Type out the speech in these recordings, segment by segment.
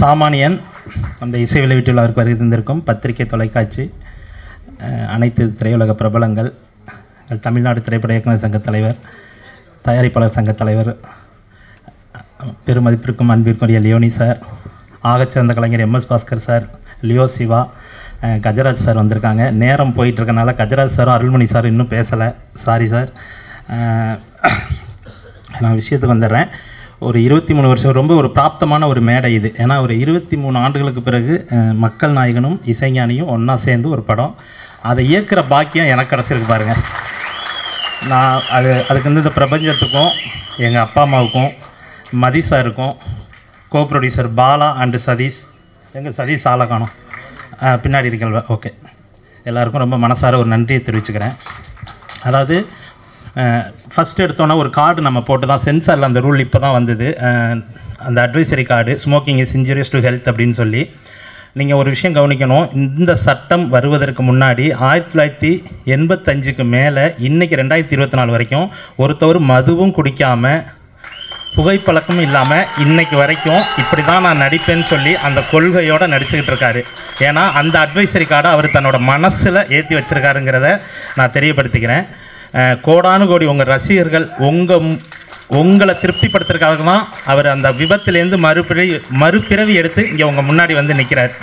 சாமானியன் அந்த இசை வெளியீட்டுள்ளாருக்கு வருகை தந்திருக்கும் பத்திரிகை தொலைக்காட்சி அஹ், அனைத்து திரையுலக பிரபலங்கள் எங்கள் தமிழ்நாடு திரைப்பட இயக்குனர் சங்க தலைவர் தயாரிப்பாளர் சங்க தலைவர் அஹ், பெருமதிப்பிற்கும் அன்பிற்குரிய லியோனி சார் ஆகச்சிறந்த கலைஞர் எம்எஸ் பாஸ்கர் சார் லியோ சிவா அஹ், கஜராஜ் சார் வந்திருக்காங்க நேரம் போயிட்டு இருக்கனால கஜராஜ் சாரும் அருள்மணி சார் இன்னும் பேசலை சாரி சார் அஹ், நான் விஷயத்துக்கு வந்துடுறேன் ஒரு இருபத்தி மூணு வருஷம் ரொம்ப ஒரு பிராப்தமான ஒரு மேடை இது ஏன்னா ஒரு இருபத்தி மூணு ஆண்டுகளுக்கு பிறகு அஹ், மக்கள் நாயகனும் இசைஞானியும் ஒன்றா சேர்ந்து ஒரு படம் அதை இயக்குற பாக்கியம் எனக்கு கிடச்சிருக்கு பாருங்கள் நான் அது அதுக்கு வந்து இந்த பிரபஞ்சத்துக்கும் எங்கள் அப்பா அம்மாவுக்கும் மதி சாருக்கும் co producer Bala and Satish எங்கள் சதீஷ் ஆளை காணும் அஹ், பின்னாடி இருக்கல்வ ஓகே எல்லாருக்கும் ரொம்ப மனசார ஒரு நன்றியை தெரிவிச்சுக்கிறேன் அதாவது ஃபஸ்ட் எடுத்தோன்னே ஒரு கார்டு நம்ம போட்டு தான் சென்சாரில் அந்த ரூல் இப்போ தான் வந்தது அஹ், அந்த advisory card smoking is injurious to health அப்படின்னு சொல்லி நீங்கள் ஒரு விஷயம் கவனிக்கணும் இந்த சட்டம் வருவதற்கு முன்னாடி ஆயிரத்தி தொள்ளாயிரத்தி எண்பத்தஞ்சுக்கு மேலே இன்றைக்கி ரெண்டாயிரத்தி இருபத்தி நாலு வரைக்கும் ஒருத்தவர் மதுவும் குடிக்காமல் புகைப்பழக்கமும் இல்லாமல் இன்னைக்கு வரைக்கும் இப்படி தான் நான் நடிப்பேன்னு சொல்லி அந்த கொள்கையோடு நடிச்சுக்கிட்டு இருக்காரு ஏன்னா அந்த அட்வைசரி கார்டை அவர் தன்னோட மனசில் ஏற்றி வச்சிருக்காருங்கிறத நான் தெரியப்படுத்திக்கிறேன் அஹ், கோடானு கோடி உங்கள் ரசிகர்கள் உங்கள் உங்களை திருப்திப்படுத்துறதுக்காக தான் அவர் அந்த விபத்துலேருந்து மறுபிறவி மறுபிறவி எடுத்து இங்கே உங்கள் முன்னாடி வந்து நிற்கிறார்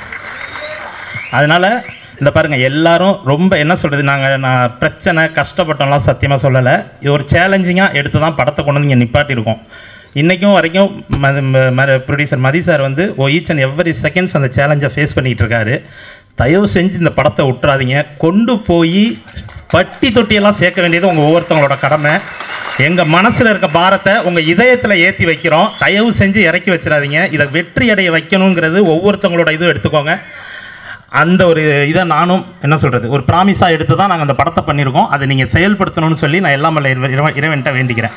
அதனால் இந்த பாருங்கள் எல்லாரும் ரொம்ப என்ன சொல்கிறது நாங்கள் நான் பிரச்சனை கஷ்டப்பட்டோம்லாம் சத்தியமாக சொல்லலை இது ஒரு சேலஞ்சிங்காக எடுத்து தான் படத்தை கொண்டு வந்து இங்கே நிப்பாட்டியிருக்கோம் இன்றைக்கும் வரைக்கும் ப்ரொடியூசர் மதி சார் வந்து ஓ ஈச் அண்ட் எவ்வரி செகண்ட்ஸ் அந்த சேலஞ்சை ஃபேஸ் பண்ணிகிட்டு இருக்காரு தயவு செஞ்சு இந்த படத்தை விட்டுறாதீங்க கொண்டு போய் பட்டி தொட்டியெல்லாம் சேர்க்க வேண்டியது உங்கள் ஒவ்வொருத்தவங்களோட கடமை எங்கள் மனசில் இருக்க பாரத்தை உங்கள் இதயத்தில் ஏற்றி வைக்கிறோம் தயவு செஞ்சு இறக்கி வச்சிடாதீங்க இதை வெற்றி அடைய வைக்கணுங்கிறது ஒவ்வொருத்தவங்களோட இதுவும் எடுத்துக்கோங்க அந்த ஒரு இதை நானும் என்ன சொல்கிறது ஒரு ப்ராமிஸாக எடுத்து தான் நாங்கள் அந்த படத்தை பண்ணியிருக்கோம் அதை நீங்கள் செயல்படுத்தணும்னு சொல்லி நான் எல்லாம் வல்ல இறைவ- இறைவன் இறைவன்கிட்ட வேண்டிக்கிறேன்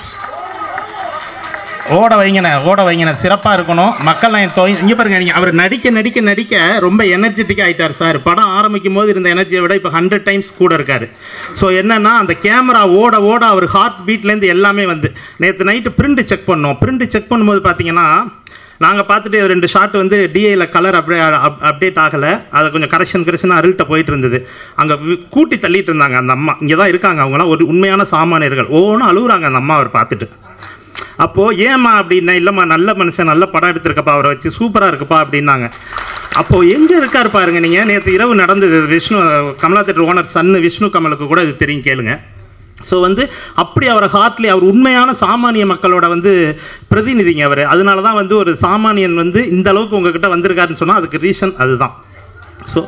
ஓட வைங்கண்ணே ஓட வைங்கண்ணே சிறப்பாக இருக்கணும் மக்கள் நான் தோய் இங்கே பாருங்க நீங்கள் அவர் நடிக்க நடிக்க நடிக்க ரொம்ப எனர்ஜெட்டிக்காக ஆயிட்டார் சார் படம் ஆரம்பிக்கும் போது இருந்த எனர்ஜியை விட இப்போ ஹண்ட்ரட் டைம்ஸ் கூட இருக்கார் ஸோ என்னன்னா அந்த கேமரா ஓட ஓட அவர் ஹார்ட் பீட்லேருந்து எல்லாமே வந்து நேற்று நைட்டு பிரிண்ட் செக் பண்ணோம் பிரிண்ட் செக் பண்ணும்போது பார்த்தீங்கன்னா நாங்கள் பார்த்துட்டு ரெண்டு ஷாட் வந்து டிஏல கலர் அப்டே அப்டேட் ஆகலை அதை கொஞ்சம் கரெக்ஷன் கரெக்ஷனாக அருள்கிட்ட போயிட்டு இருந்தது அங்கே கூட்டி தள்ளிட்டு இருந்தாங்க அந்த அம்மா இங்கே தான் இருக்காங்க அவங்களாம் ஒரு உண்மையான சாமானியர்கள் ஒவ்வொன்றும் அழுகுறாங்க அந்த அம்மா அவர் பார்த்துட்டு அப்போது ஏம்மா அப்படின்னா இல்லைம்மா நல்ல மனுஷன் நல்ல படம் எடுத்திருக்கப்பா அவரை வச்சு சூப்பராக இருக்குப்பா அப்படின்னாங்க அப்போது எங்கே இருக்கார் பாருங்க நீங்கள் நேற்று இரவு நடந்தது விஷ்ணு கமலா தேட்டர் ஓனர் சன்னு விஷ்ணு கமலுக்கு கூட இது தெரியும் கேளுங்க ஸோ வந்து அப்படி அவரை ஹார்ட்லி அவர் உண்மையான சாமானிய மக்களோட வந்து பிரதிநிதிங்க அவர் அதனால தான் வந்து ஒரு சாமானியன் வந்து இந்த அளவுக்கு உங்ககிட்ட வந்திருக்காருன்னு சொன்னால் அதுக்கு ரீசன் அதுதான் ஸோ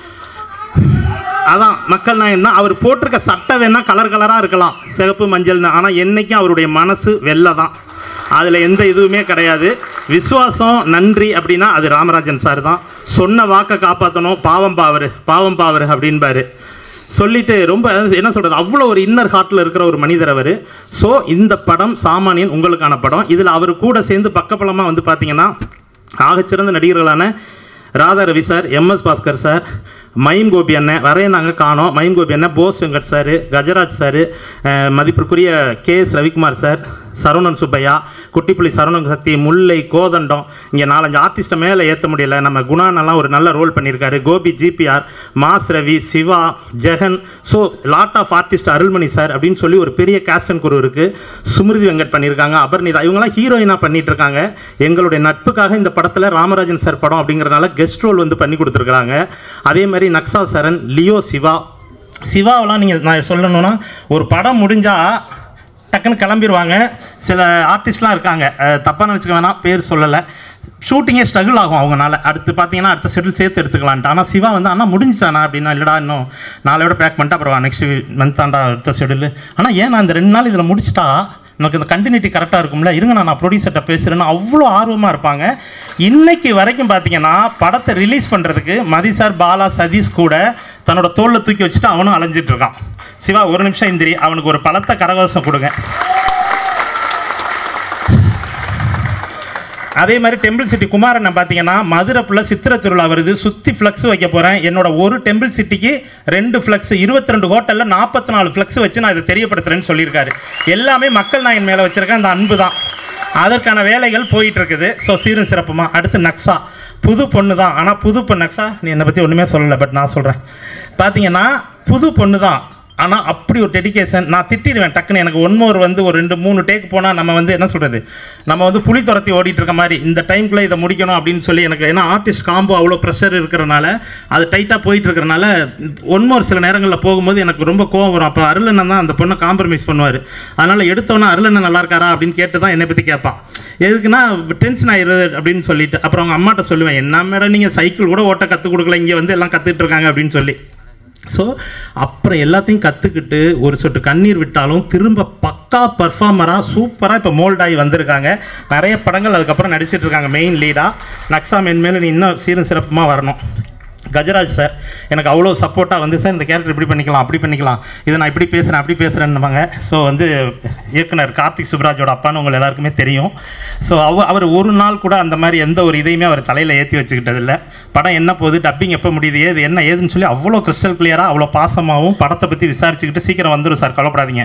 அதான் மக்கள் நான் என்ன அவர் போட்டிருக்க சட்டை வேணா கலர் கலராக இருக்கலாம் சிகப்பு மஞ்சள்னு ஆனால் என்னைக்கும் அவருடைய மனசு வெள்ளை தான் அதில் எந்த இதுவுமே கிடையாது விசுவாசம் நன்றி அப்படின்னா அது ராமராஜன் சார் தான் சொன்ன வாக்கை காப்பாற்றணும் பாவம் பாவர் பாவம் பாவர் அப்படின்பாரு சொல்லிட்டு ரொம்ப என்ன சொல்கிறது அவ்வளோ ஒரு இன்னர் ஹார்ட்டில் இருக்கிற ஒரு மனிதர் அவர் ஸோ இந்த படம் சாமானியன் உங்களுக்கான படம் இதில் அவர் கூட சேர்ந்து பக்கபலமாக வந்து பார்த்தீங்கன்னா ஆகச்சிறந்த நடிகர்களான ராதா ரவி சார் எம்எஸ் பாஸ்கர் சார் மயிம் கோபி அண்ணன் வரைய நாங்கள் காணோம் மயிம் கோபி அண்ணன் போஸ் வெங்கட் சார் கஜராஜ் சார் மதிப்பிற்குரிய கே எஸ் ரவிக்குமார் சார் சரவணன் சுப்பையா குட்டிப்புலி சரவணன் சக்தி முல்லை கோதண்டம் இங்கே நாலஞ்சு ஆர்டிஸ்ட்டை மேலே ஏற்ற முடியல நம்ம குணானெல்லாம் ஒரு நல்ல ரோல் பண்ணியிருக்காரு Gopi GPR mass Ravi Siva Jagan so lot of artist Arulmani sir அப்படின்னு சொல்லி ஒரு பெரிய கேஸ்ட் அண்ட் குரு இருக்குது சுமிருதி வெங்கட் பண்ணியிருக்காங்க அபர்ணிதா இவங்கெல்லாம் ஹீரோயினாக பண்ணிட்டு இருக்காங்க எங்களுடைய நட்புக்காக இந்த படத்தில் ராமராஜன் சார் படம் அப்படிங்கிறனால கெஸ்ட் ரோல் வந்து பண்ணி கொடுத்துருக்குறாங்க அதே மாதிரி நக்ஸா சரண் லியோ சிவா சிவாவெல்லாம் நீங்கள் நான் சொல்லணும்னா ஒரு படம் முடிஞ்சால் டக்குன்னு கிளம்பிடுவாங்க சில ஆர்டிஸ்ட்லாம் இருக்காங்க தப்பாக நினச்சிக்க வேணாம் பேர் சொல்லலை ஷூட்டிங்கே ஸ்ட்ரகிள் ஆகும் அவங்கனால அடுத்து பார்த்தீங்கன்னா அடுத்த ஷெடியூல் சேர்த்து எடுத்துக்கலான்ட்டு ஆனால் சிவா வந்து அண்ணா முடிஞ்சிச்சாண்ணா அப்படின்னா இல்லைடா இன்னும் நாளையோட பேக் பண்ணிட்டு அப்புறம் நெக்ஸ்ட் மந்த் ஆண்டா அடுத்த ஷெடியூல் ஆனால் ஏன் நான் இந்த ரெண்டு நாள் இதில் முடிச்சிட்டா எனக்கு இந்த கண்டினியூட்டி கரெக்டாக இருக்கும்ல இருங்க நான் நான் ப்ரொடியூசர்கிட்ட பேசுகிறேன்னு அவ்வளோ ஆர்வமாக இருப்பாங்க இன்னைக்கு வரைக்கும் பார்த்தீங்கன்னா படத்தை ரிலீஸ் பண்ணுறதுக்கு மதி சார் பாலா சதீஷ் கூட தன்னோட தோளில் தூக்கி வச்சுட்டு அவனும் அலைஞ்சிட்டு இருக்கான் சிவா ஒரு நிமிஷம் இந்திரி அவனுக்கு ஒரு பழத்த கரகோஷம் கொடுங்க அதே மாதிரி டெம்பிள் சிட்டி குமாரனை பார்த்தீங்கன்னா மதுரை ஃபுல்லாக சித்திரை திருவிழா வருது சுற்றி ஃப்ளக்ஸ் வைக்க போகிறேன் என்னோட ஒரு டெம்பிள் சிட்டிக்கு ரெண்டு ஃப்ளக்ஸ் இருபத்தி ரெண்டு ஹோட்டலில் நாற்பத்தி நாலு ஃப்ளக்ஸ் வச்சு நான் இதை தெரியப்படுத்துறேன்னு சொல்லியிருக்காரு எல்லாமே மக்கள் நாயன் மேலே வச்சுருக்க அந்த அன்பு தான் அதற்கான வேலைகள் போயிட்டு இருக்குது ஸோ சீரும் சிறப்புமா அடுத்து நக்ஸா புது பொண்ணு தான் ஆனால் புது பொண்ணு அக்ஸா நீ என்னை பற்றி ஒன்றுமே சொல்லலை பட் நான் சொல்கிறேன் பார்த்தீங்கன்னா புது பொண்ணு தான் ஆனால் அப்படி ஒரு டெடிகேஷன் நான் திட்டிடுவேன் டக்குன்னு எனக்கு ஒன் மோர் வந்து ஒரு ரெண்டு மூணு டேக் போனால் நம்ம வந்து என்ன சொல்கிறது நம்ம வந்து புலி துரத்தி ஓடிட்டு இருக்க மாதிரி இந்த டைம்குள்ளே இதை முடிக்கணும் அப்படின்னு சொல்லி எனக்கு ஏன்னா ஆர்டிஸ்ட் காம்போ அவ்வளோ ப்ரெஷர் இருக்கிறனால அது டைட்டாக போயிட்டு இருக்கிறனால ஒன் மோர் சில நேரங்களில் போகும்போது எனக்கு ரொம்ப கோவம் வரும் அப்போ அருளண்ணன் தான் அந்த பொண்ணை காம்ப்ரமைஸ் பண்ணுவார் அதனால் எடுத்தோன்னே அருளண்ணன் நல்லா இருக்காரா அப்படின்னு கேட்டு தான் என்னை பற்றி கேட்பான் எதுக்குன்னா டென்ஷன் ஆயிடுது அப்படின்னு சொல்லிட்டு அப்புறம் அவங்க அம்மாட்ட சொல்லுவேன் என்ன மேடம் நீங்கள் சைக்கிள் கூட ஓட்ட கற்றுக் கொடுக்கல இங்கே வந்து எல்லாம் கற்றுட்டு இருக்காங்க அப்படின்னு சொல்லி ஸோ அப்புறம் எல்லாத்தையும் கற்றுக்கிட்டு ஒரு சொட்டு கண்ணீர் விட்டாலும் திரும்ப பக்கா பர்ஃபார்மராக சூப்பராக இப்போ மோல்ட் ஆகி வந்திருக்காங்க நிறைய படங்கள் அதுக்கப்புறம் நடிச்சிட்டு இருக்காங்க மெயின் லீடாக நக்ஸா மென்மேலும் நீ இன்னும் சீரும் சிறப்புமாக வரணும் கஜராஜ் சார் எனக்கு அவ்வளோ சப்போர்ட்டாக வந்து சார் இந்த கேரக்டர் இப்படி பண்ணிக்கலாம் அப்படி பண்ணிக்கலாம் இதை நான் இப்படி பேசுகிறேன் அப்படி பேசுகிறேன்னுவாங்க ஸோ வந்து இயக்குனர் கார்த்திக் சுப்ராஜோட அப்பான்னு உங்கள் எல்லாருக்குமே தெரியும் ஸோ அவ அவர் ஒரு நாள் கூட அந்த மாதிரி எந்த ஒரு இதையுமே அவர் தலையில் ஏற்றி வச்சுக்கிட்டதில்ல படம் என்ன போகுது டப்பிங் எப்போ முடியுது ஏது என்ன ஏதுன்னு சொல்லி அவ்வளோ கிறிஸ்டல் கிளியராக அவ்வளோ பாசமாகவும் படத்தை பற்றி விசாரிச்சுக்கிட்டு சீக்கிரம் வந்துடும் சார் கவலைப்படாதீங்க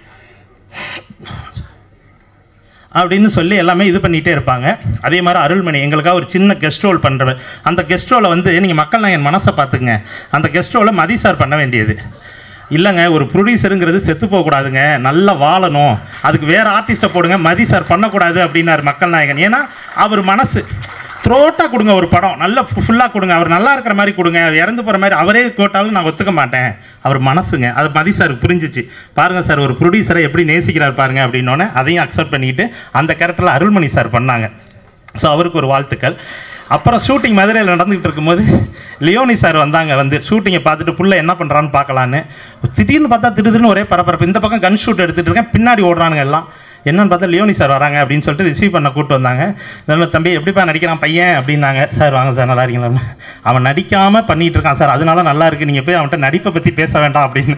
அப்படின்னு சொல்லி எல்லாமே இது பண்ணிகிட்டே இருப்பாங்க அதே மாதிரி அருள்மணி எங்களுக்காக ஒரு சின்ன கெஸ்ட் ரோல் பண்ணுறவர் அந்த கெஸ்ட் ரோலை வந்து நீங்கள் மக்கள் நாயகன் மனசை பார்த்துங்க அந்த கெஸ்ட் ரோலை மதி சார் பண்ண வேண்டியது இல்லைங்க ஒரு ப்ரொடியூசருங்கிறது செத்து போகக்கூடாதுங்க நல்லா வாழணும் அதுக்கு வேறு ஆர்டிஸ்ட்டை போடுங்க மதி சார் பண்ணக்கூடாது அப்படின்னாரு மக்கள் நாயகன் ஏன்னா அவர் மனசு த்ரோட்டாக கொடுங்க ஒரு படம் நல்ல ஃபுல்லாக கொடுங்க அவர் நல்லா இருக்கிற மாதிரி கொடுங்க அவர் இறந்து போகிற மாதிரி அவரே கேட்டாலும் நான் ஒத்துக்க மாட்டேன் அவர் மனசுங்க அது மதி சார் புரிஞ்சிச்சு பாருங்கள் சார் ஒரு ப்ரொடியூசரை எப்படி நேசிக்கிறார் பாருங்க அப்படின்னோடனே அதையும் அக்செப்ட் பண்ணிக்கிட்டு அந்த கேரக்டரில் அருள்மணி சார் பண்ணாங்க ஸோ அவருக்கு ஒரு வாழ்த்துக்கள் அப்புறம் ஷூட்டிங் மதுரையில் நடந்துகிட்டு இருக்கும்போது லியோனி சார் வந்தாங்க வந்து ஷூட்டிங்கை பார்த்துட்டு புள்ள என்ன பண்ணுறான்னு பார்க்கலான்னு திடீர்னு பார்த்தா திடீர்னு ஒரே பரபரப்பு இந்த பக்கம் கன் ஷூட் எடுத்துகிட்டு இருக்கேன் பின்னாடி ஓடுறானுங்க எல்லாம் என்னன்னு பார்த்தா லியோனி சார் வராங்க அப்படின்னு சொல்லிட்டு ரிசீவ் பண்ண கூப்பிட்டு வந்தாங்க நல்ல தம்பி எப்படிப்பா நடிக்கிறான் பையன் அப்படின்னாங்க சார் வாங்க சார் நல்லா இருக்கீங்களா அவன் நடிக்காமல் பண்ணிகிட்டு இருக்கான் சார் அதனால நல்லா இருக்கு நீங்கள் போய் அவன்கிட்ட நடிப்பை பற்றி பேச வேண்டாம் அப்படின்னு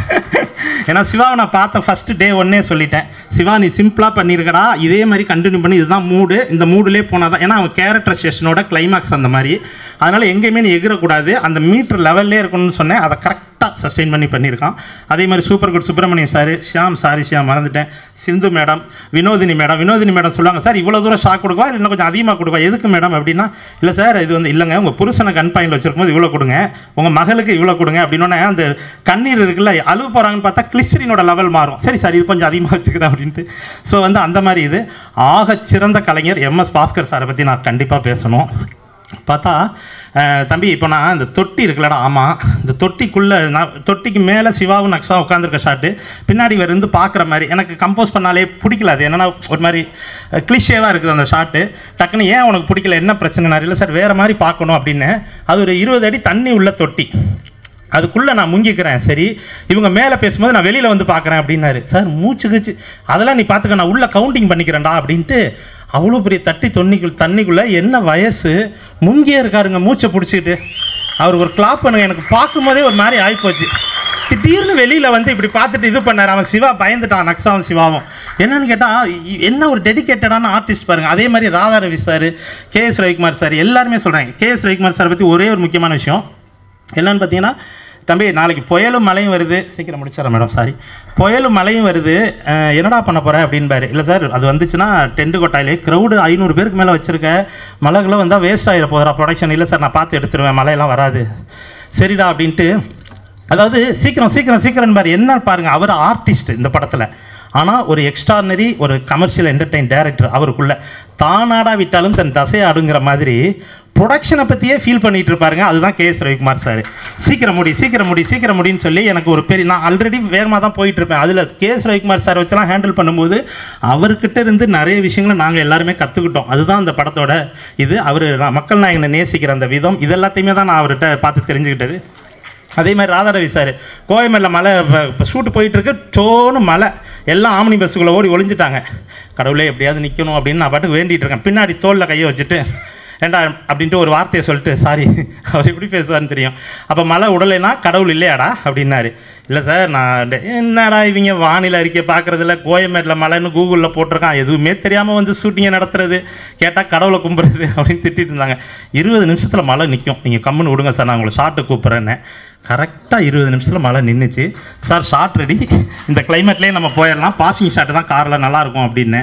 ஏன்னா சிவாவை நான் பார்த்த ஃபர்ஸ்ட் டே ஒன்னே சொல்லிட்டேன் சிவா நீ சிம்பிளாக பண்ணியிருக்கடா இதே மாதிரி கண்டினியூ பண்ணி இதுதான் மூடு இந்த மூடுலேயே போனால் தான் ஏன்னா அவன் கேரக்டர் ஸ்டேஷனோட கிளைமாக்ஸ் அந்த மாதிரி அதனால் எங்கேயுமே நீ எகிரக்கூடாது அந்த மீட்டர் லெவல்லே இருக்கணும்னு சொன்னேன் அதை கரெக்டாக சஸ்டெயின் பண்ணி பண்ணியிருக்கான் அதே மாதிரி super good Subramaniam sir Shyam sorry Shyam மறந்துட்டேன் Sindhu madam Vinodhini madam Vinodhini madam சொல்லுவாங்க சார் இவ்வளோ தூரம் ஷாக் கொடுக்கவா இல்லை இன்னும் கொஞ்சம் அதிகமாக கொடுக்கவா எதுக்கு மேடம் அப்படின்னா இல்லை சார் இது வந்து இல்லைங்க உங்கள் புருஷனை கன் பாயிண்டில் வச்சிருக்கும்போது இவ்வளோ கொடுங்க உங்கள் மகளுக்கு இவ்வளோ கொடுங்க அப்படின்னோடனே அந்த கண்ணீர் இருக்குல்ல அழுவு போகிறாங்கன்னு பார்த்தா கிளிஸ்டரினோட லெவல் மாறும் சரி சார் இது கொஞ்சம் அதிகமாக வச்சுக்கிறேன் அப்படின்ட்டு ஸோ வந்து அந்த மாதிரி இது ஆகச் சிறந்த கலைஞர் எம்எஸ் பாஸ்கர் சாரை பற்றி நான் கண்டிப்பாக பேசணும் பார்த்தா அஹ், தம்பி இப்போ நான் இந்த தொட்டி இருக்குல்லடா ஆமாம் இந்த தொட்டிக்குள்ளே நான் தொட்டிக்கு மேலே சிவாவும் நக்ஸா உட்காந்துருக்க ஷாட்டு பின்னாடி இவர் இருந்து பார்க்குற மாதிரி எனக்கு கம்போஸ் பண்ணாலே பிடிக்கல அது என்னன்னா ஒரு மாதிரி கிளிஷேவாக இருக்குது அந்த ஷாட்டு டக்குன்னு ஏன் உனக்கு பிடிக்கல என்ன பிரச்சனை இல்லை சார் வேறு மாதிரி பார்க்கணும் அப்படின்னு அது ஒரு இருபது அடி தண்ணி உள்ள தொட்டி அதுக்குள்ளே நான் முங்கிக்கிறேன் சரி இவங்க மேலே பேசும்போது நான் வெளியில் வந்து பார்க்குறேன் அப்படின்னாரு சார் மூச்சு கீச்சு அதெல்லாம் நீ பார்த்துக்க நான் உள்ளே கவுண்டிங் பண்ணிக்கிறேன்டா அப்படின்ட்டு அவ்வளோ பெரிய தட்டி தொன்னிக்குள் தண்ணிக்குள்ளே என்ன வயசு முங்கியே இருக்காருங்க மூச்சை பிடிச்சிக்கிட்டு அவர் ஒரு கிளாப் பண்ணுங்க எனக்கு பார்க்கும்போதே ஒரு மாதிரி ஆகிப்போச்சு திடீர்னு வெளியில் வந்து இப்படி பார்த்துட்டு இது பண்ணார் அவன் சிவா பயந்துட்டான் நக்ஸாவும் சிவாவும் என்னன்னு கேட்டால் என்ன ஒரு டெடிகேட்டடான ஆர்டிஸ்ட் பாருங்க அதே மாதிரி ராதா ரவி சார் கே எஸ் ரவிக்குமார் சார் எல்லாருமே சொல்கிறாங்க கே எஸ் ரவிக்குமார் சார் பற்றி ஒரே ஒரு முக்கியமான விஷயம் என்னன்னு பார்த்தீங்கன்னா தம்பி நாளைக்கு புயலும் மழையும் வருது சீக்கிரம் முடிச்சிடறேன் மேடம் சாரி புயலும் மழையும் வருது அஹ், என்னடா பண்ண போகிற அப்படின்பாரு இல்லை சார் அது வந்துச்சுன்னா டென்ட் கொட்டாயிலே க்ரௌடு ஐநூறு பேருக்கு மேலே வச்சுருக்க மழைகளை வந்தால் வேஸ்ட் ஆகிட போகிறா ப்ரொடக்ஷன் இல்லை சார் நான் பார்த்து எடுத்துருவேன் மழையெல்லாம் வராது சரிடா அப்படின்ட்டு அதாவது சீக்கிரம் சீக்கிரம் சீக்கிரம் பாரு என்ன பாருங்க அவர் ஆர்டிஸ்ட் இந்த படத்தில் ஆனால் ஒரு எக்ஸ்ட்ரானரி ஒரு கமர்ஷியல் என்டர்டெயின் டைரக்டர் அவருக்குள்ள தானாடா விட்டாலும் தன் தசையாடுங்கிற மாதிரி ப்ரொடக்ஷனை பற்றியே ஃபீல் பண்ணிட்டு இருப்பாருங்க அதுதான் கே எஸ் ரவிக்குமார் சார் சீக்கிரம் முடி சீக்கிரம் முடி சீக்கிரம் முடின்னு சொல்லி எனக்கு ஒரு பெரிய நான் ஆல்ரெடி வேகமாக தான் போயிட்டு இருப்பேன் அதில் கே எஸ் ரவிக்குமார் சார் வச்செல்லாம் ஹேண்டில் பண்ணும்போது அவர்கிட்ட இருந்து நிறைய விஷயங்களை நாங்கள் எல்லாருமே கற்றுக்கிட்டோம் அதுதான் அந்த படத்தோட இது அவர் மக்கள் நாயகனை நேசிக்கிற அந்த விதம் இது எல்லாத்தையுமே தான் நான் அவர்கிட்ட பார்த்து தெரிஞ்சுக்கிட்டது அதே மாதிரி ராதாரவி சார் கோயம்பேடில் மலை இப்போ ஷூட்டு போயிட்டுருக்கு சோன்னு மலை எல்லாம் ஆம்னி பஸ்ஸுக்குள்ளே ஓடி ஒளிஞ்சிட்டாங்க கடவுளே எப்படியாவது நிற்கணும் அப்படின்னு நான் பாட்டுக்கு வேண்டிகிட்டு இருக்கேன் பின்னாடி தோளில் கையை வச்சுட்டு ஏண்டா அப்படின்ட்டு ஒரு வார்த்தையை சொல்லிட்டு சாரி அவர் எப்படி பேசுவார்னு தெரியும் அப்போ மழை உடலைனா கடவுள் இல்லையாடா அப்படின்னாரு இல்லை சார் நான் டே- என்னடா இவங்க வானிலை அறிக்கை பார்க்குறதில்ல கோயம்பேட்டில் மழைன்னு கூகுளில் போட்டிருக்கான் எதுவுமே தெரியாமல் வந்து ஷூட்டிங்கை நடத்துறது கேட்டால் கடவுளை கும்புறது அப்படின்னு திட்டிட்டு இருந்தாங்க இருபது நிமிஷத்தில் மழை நிற்கும் நீங்கள் கம்முன்னு விடுங்க சார் நான் உங்களை ஷார்ட்டு கூப்பிட்றேன்னு கரெக்டாக இருபது நிமிஷத்தில் மழை நின்றுச்சு சார் ஷார்ட் ரெடி இந்த கிளைமேட்லேயே நம்ம போயிடலாம் பாசிங் ஷாட்டு தான் காரில் நல்லாயிருக்கும் அப்படின்னு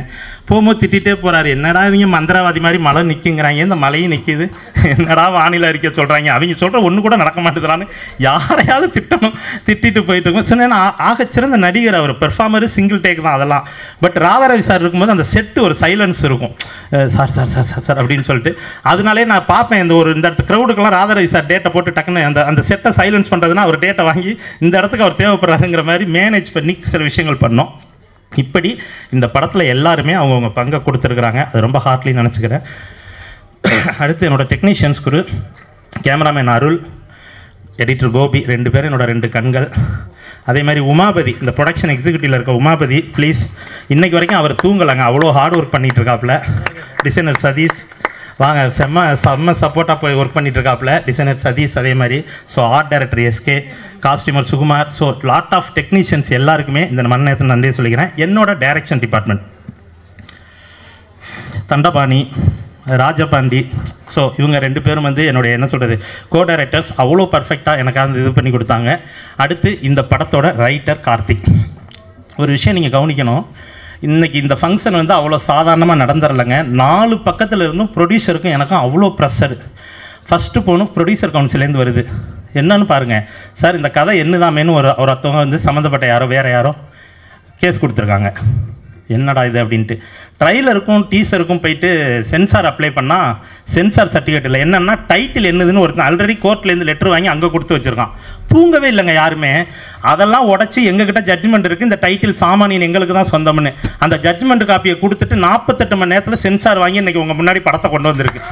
போகும்போது திட்டிகிட்டே போகிறாரு என்னடா இவங்க மந்திரவாதி மாதிரி மழை நிற்குங்கிறாங்க இந்த மழையும் நிற்கிது என்னடா வானிலை அறிக்கை சொல்கிறாங்க அவங்க சொல்கிற ஒன்று கூட நடக்க மாட்டேதுலான்னு யாரையாவது திட்டணும் திட்டிட்டு போயிட்டு இருக்கும் சின்ன ஆகச்சிறந்த நடிகர் அவர் பெர்ஃபார்மரு சிங்கிள் டேக் தான் அதெல்லாம் பட் ராதாரவி சார் இருக்கும்போது அந்த செட்டு ஒரு சைலன்ஸ் இருக்கும் அஹ் sir sir sir sir sir அப்படின்னு சொல்லிட்டு அதனாலே நான் பார்ப்பேன் இந்த ஒரு இந்த இடத்து க்ரௌடுக்கெல்லாம் ராதாரவி சார் டேட்டை போட்டு டக்குன்னு அந்த அந்த செட்டை சைலன்ஸ் பண்ணுறதுனா அவர் டேட்டை வாங்கி இந்த இடத்துக்கு அவர் தேவைப்படுறாருங்கிற மாதிரி மேனேஜ் பண்ணி சில விஷயங்கள் பண்ணோம் இப்படி இந்த படத்தில் எல்லாருமே அவங்கவுங்க பங்கை கொடுத்துருக்குறாங்க அது ரொம்ப ஹார்ட்லி நினச்சிக்கிறேன் அடுத்து என்னோட technicians Guru cameraman Arul editor Gopi ரெண்டு பேரும் என்னோட ரெண்டு கண்கள் அதே மாதிரி உமாபதி இந்த ப்ரொடக்ஷன் எக்ஸிக்யூட்டிவ்ல இருக்க உமாபதி ப்ளீஸ் இன்னைக்கு வரைக்கும் அவர் தூங்கலைங்க அவ்வளோ ஹார்ட் ஒர்க் பண்ணிட்டு இருக்காப்புல டிசைனர் சதீஷ் வாங்க செம்ம செம்ம சப்போர்ட்டாக போய் ஒர்க் பண்ணிட்டு இருக்காப்புல டிசைனர் சதீஷ் அதே மாதிரி so art director SK costumer Sukumar so lot of technicians எல்லாருக்குமே இந்த மண் நேரத்தில் நன்றி சொல்லிக்கிறேன் என்னோட direction department Dhandapani Rajapandi so இவங்க ரெண்டு பேரும் வந்து என்னுடைய என்ன சொல்கிறது கோ டைரக்டர்ஸ் அவ்வளோ பர்ஃபெக்டாக எனக்கு அந்த இது பண்ணி கொடுத்தாங்க அடுத்து இந்த படத்தோட ரைட்டர் கார்த்திக் ஒரு விஷயம் நீங்கள் கவனிக்கணும் இன்னைக்கு இந்த ஃபங்க்ஷன் வந்து அவ்வளோ சாதாரணமாக நடந்துடலைங்க நாலு பக்கத்தில் இருந்தும் ப்ரொடியூசருக்கும் எனக்கும் அவ்வளோ ப்ரெஷர் ஃபஸ்ட்டு போகணும் ப்ரொடியூசர் கவுன்சிலேருந்து வருது என்னன்னு பாருங்கள் சார் இந்த கதை என்னதாமேன்னு ஒரு ஒரு ஒருத்தவங்க வந்து சம்மந்தப்பட்ட யாரோ வேறு யாரோ கேஸ் கொடுத்துருக்காங்க என்னடா இது அப்படின்ட்டு ட்ரைலருக்கும் டீசருக்கும் போயிட்டு சென்சார் அப்ளை பண்ணால் சென்சார் சர்டிஃபிகேட் இல்லை என்னென்னா டைட்டில் என்னதுன்னு ஒருத்தன் ஆல்ரெடி கோர்ட்லேருந்து லெட்டர் வாங்கி அங்கே கொடுத்து வச்சுருக்கான் தூங்கவே இல்லைங்க யாருமே அதெல்லாம் உடச்சி எங்ககிட்ட ஜட்ஜ்மெண்ட் இருக்குது இந்த டைட்டில் சாமானியன் எங்களுக்கு தான் சொந்தம்னு அந்த ஜட்ஜ்மெண்ட் காப்பியை கொடுத்துட்டு நாற்பத்தெட்டு மணி நேரத்தில் சென்சார் வாங்கி இன்றைக்கி உங்கள் முன்னாடி படத்தை கொண்டு வந்திருக்கு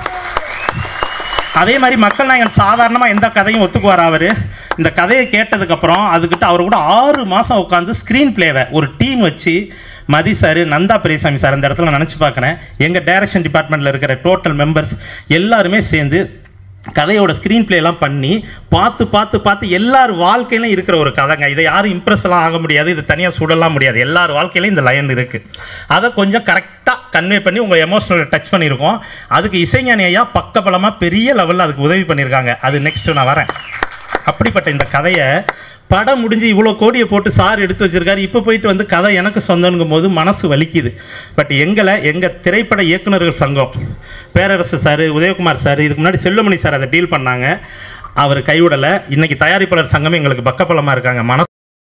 அதே மாதிரி மக்கள் நாயகன் சாதாரணமாக எந்த கதையும் ஒத்துக்குவார் அவர் இந்த கதையை கேட்டதுக்கப்புறம் அதுக்கிட்ட அவர் கூட ஆறு மாதம் உட்காந்து ஸ்க்ரீன் பிளேவை ஒரு டீம் வச்சு மதி சார் நந்தா பெரியசாமி சார் அந்த இடத்துல நினச்சி பார்க்குறேன் எங்கள் டைரக்ஷன் டிபார்ட்மெண்ட்டில் இருக்கிற டோட்டல் மெம்பர்ஸ் எல்லாருமே சேர்ந்து கதையோட ஸ்க்ரீன் எல்லாம் பண்ணி பார்த்து பார்த்து பார்த்து எல்லார் வாழ்க்கையிலும் இருக்கிற ஒரு கதைங்க இதை யாரும் இம்ப்ரெஸ் எல்லாம் ஆக முடியாது இது தனியாக சுடலாம் முடியாது எல்லார் வாழ்க்கையிலும் இந்த லைன் இருக்குது அதை கொஞ்சம் கரெக்டாக கன்வே பண்ணி உங்கள் எமோஷனல் டச் பண்ணியிருக்கோம் அதுக்கு இசைஞானி ஐயா பக்கபலமாக பெரிய லெவலில் அதுக்கு உதவி பண்ணியிருக்காங்க அது நெக்ஸ்ட் நான் வரேன் அப்படிப்பட்ட இந்த கதையை படம் முடிஞ்சு இவ்வளோ கோடியை போட்டு சார் எடுத்து வச்சிருக்காரு இப்போ போயிட்டு வந்து கதை எனக்கு சொந்தங்கும் போது மனசு வலிக்குது பட் எங்களை எங்கள் திரைப்பட இயக்குனர்கள் சங்கம் பேரரசு சார் உதயகுமார் சார் இதுக்கு முன்னாடி செல்வமணி சார் அதை டீல் பண்ணாங்க அவர் கைவிடலை இன்னைக்கு தயாரிப்பாளர் சங்கமே எங்களுக்கு பக்கபலமாக இருக்காங்க மனசு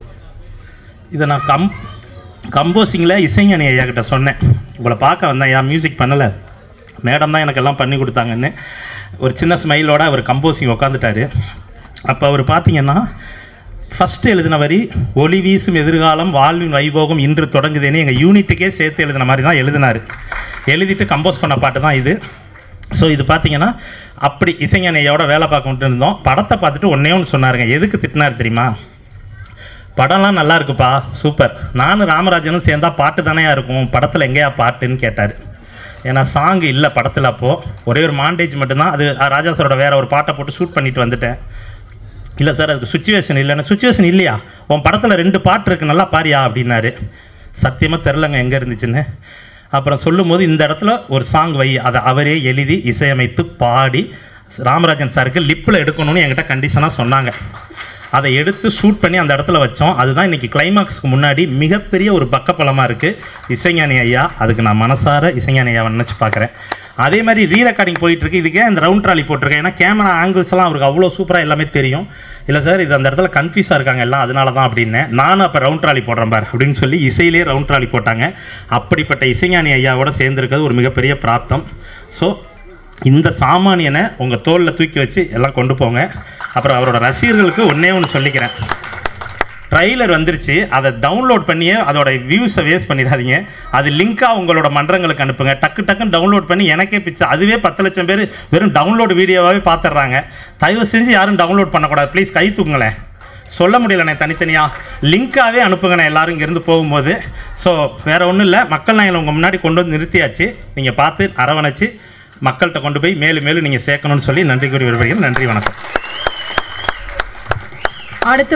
இதை நான் கம் கம்போசிங்கில் இசைஞானி ஐயா கிட்ட சொன்னேன் உங்களை பார்க்க வந்தேன் ஐயா மியூசிக் பண்ணலை மேடம் தான் எனக்கு எல்லாம் பண்ணி கொடுத்தாங்கன்னு ஒரு சின்ன ஸ்மைலோட அவர் கம்போசிங் உக்காந்துட்டாரு அப்போ அவர் பார்த்தீங்கன்னா ஃபஸ்ட்டு எழுதின வரி ஒளி வீசும் எதிர்காலம் வாழ்வின் வைபோகம் இன்று தொடங்குதுன்னு எங்கள் யூனிட்டுக்கே சேர்த்து எழுதின மாதிரி தான் எழுதினார் எழுதிட்டு கம்போஸ் பண்ண பாட்டு தான் இது ஸோ இது பார்த்தீங்கன்னா அப்படி இசைஞானி ஐயாவோட வேலை பார்க்க இருந்தோம் படத்தை பார்த்துட்டு ஒன்றே ஒன்று சொன்னாருங்க எதுக்கு திட்டினார் தெரியுமா படம்லாம் நல்லா இருக்குப்பா சூப்பர் நானும் ராமராஜனும் சேர்ந்தா பாட்டு தானேயா இருக்கும் படத்தில் எங்கேயா பாட்டுன்னு கேட்டார் ஏன்னா சாங் இல்லை படத்தில் அப்போது ஒரே ஒரு மாண்டேஜ் மட்டும்தான் அது அஹ், ராஜா சாரோட வேற ஒரு பாட்டை போட்டு ஷூட் பண்ணிட்டு வந்துட்டேன் இல்லை சார் அதுக்கு சுச்சுவேஷன் இல்லைன்னா சுச்சுவேஷன் இல்லையா உன் படத்தில் ரெண்டு பாட்டு இருக்குது நல்லா பாரியா அப்படின்னாரு சத்தியமாக தெரிலங்க எங்கே இருந்துச்சுன்னு அப்புறம் சொல்லும்போது இந்த இடத்துல ஒரு சாங் வை அதை அவரே எழுதி இசையமைத்து பாடி ராமராஜன் சாருக்கு லிப்பில் எடுக்கணும்னு என்கிட்ட கண்டிஷனாக சொன்னாங்க அதை எடுத்து ஷூட் பண்ணி அந்த இடத்துல வச்சோம் அதுதான் இன்றைக்கி கிளைமாக்ஸ்க்கு முன்னாடி மிகப்பெரிய ஒரு பக்கப்பலமாக இருக்குது இசைஞானி ஐயா அதுக்கு நான் மனசார இசைஞானி ஐயாவை நினச்சி பார்க்குறேன் அதே மாதிரி ரீ ரெக்கார்டிங் போயிட்டுருக்கு இதுக்கே இந்த ரவுண்ட் ட்ராலி போட்டிருக்கேன் ஏன்னா கேமரா ஆங்கிள்ஸ் எல்லாம் அவருக்கு அவ்வளோ சூப்பராக எல்லாமே தெரியும் இல்லை சார் இது அந்த இடத்துல கன்ஃபியூஸாக இருக்காங்க எல்லாம் அதனால தான் அப்படின்னு நானும் அப்போ ரவுண்ட் ட்ராலி போடுறேன் பார் அப்படின்னு சொல்லி இசையிலே ரவுண்ட் ட்ராலி போட்டாங்க அப்படிப்பட்ட இசைஞானி ஐயாவோட சேர்ந்துருக்கிறது ஒரு மிகப்பெரிய பிராப்தம் ஸோ இந்த சாமானியனை உங்கள் தோளில் தூக்கி வச்சு எல்லாம் கொண்டு போங்க அப்புறம் அவரோட ரசிகர்களுக்கு ஒன்றே ஒன்று சொல்லிக்கிறேன் ட்ரைலர் வந்துருச்சு அதை டவுன்லோட் பண்ணியே அதோட வியூஸை வேஸ்ட் பண்ணிடாதீங்க அது லிங்காக உங்களோட மன்றங்களுக்கு அனுப்புங்க டக்கு டக்குன்னு டவுன்லோட் பண்ணி எனக்கே பிச்சு அதுவே பத்து லட்சம் பேர் வெறும் டவுன்லோட் வீடியோவாகவே பார்த்துடுறாங்க தயவு செஞ்சு யாரும் டவுன்லோட் பண்ணக்கூடாது ப்ளீஸ் கை தூக்குங்களேன் சொல்ல முடியலண்ணே தனித்தனியாக லிங்காகவே அனுப்புங்கண்ணே எல்லாரும் இங்கேருந்து போகும்போது ஸோ வேறு ஒன்றும் இல்லை மக்கள் நாங்கள் உங்கள் முன்னாடி கொண்டு வந்து நிறுத்தியாச்சு நீங்கள் பார்த்து அரவணைச்சு மக்கள்கிட்ட கொண்டு போய் மேலும் மேலும் நீங்கள் சேர்க்கணும்னு சொல்லி நன்றி கூறி விரும்புகிறேன் நன்றி வணக்கம் அடுத்து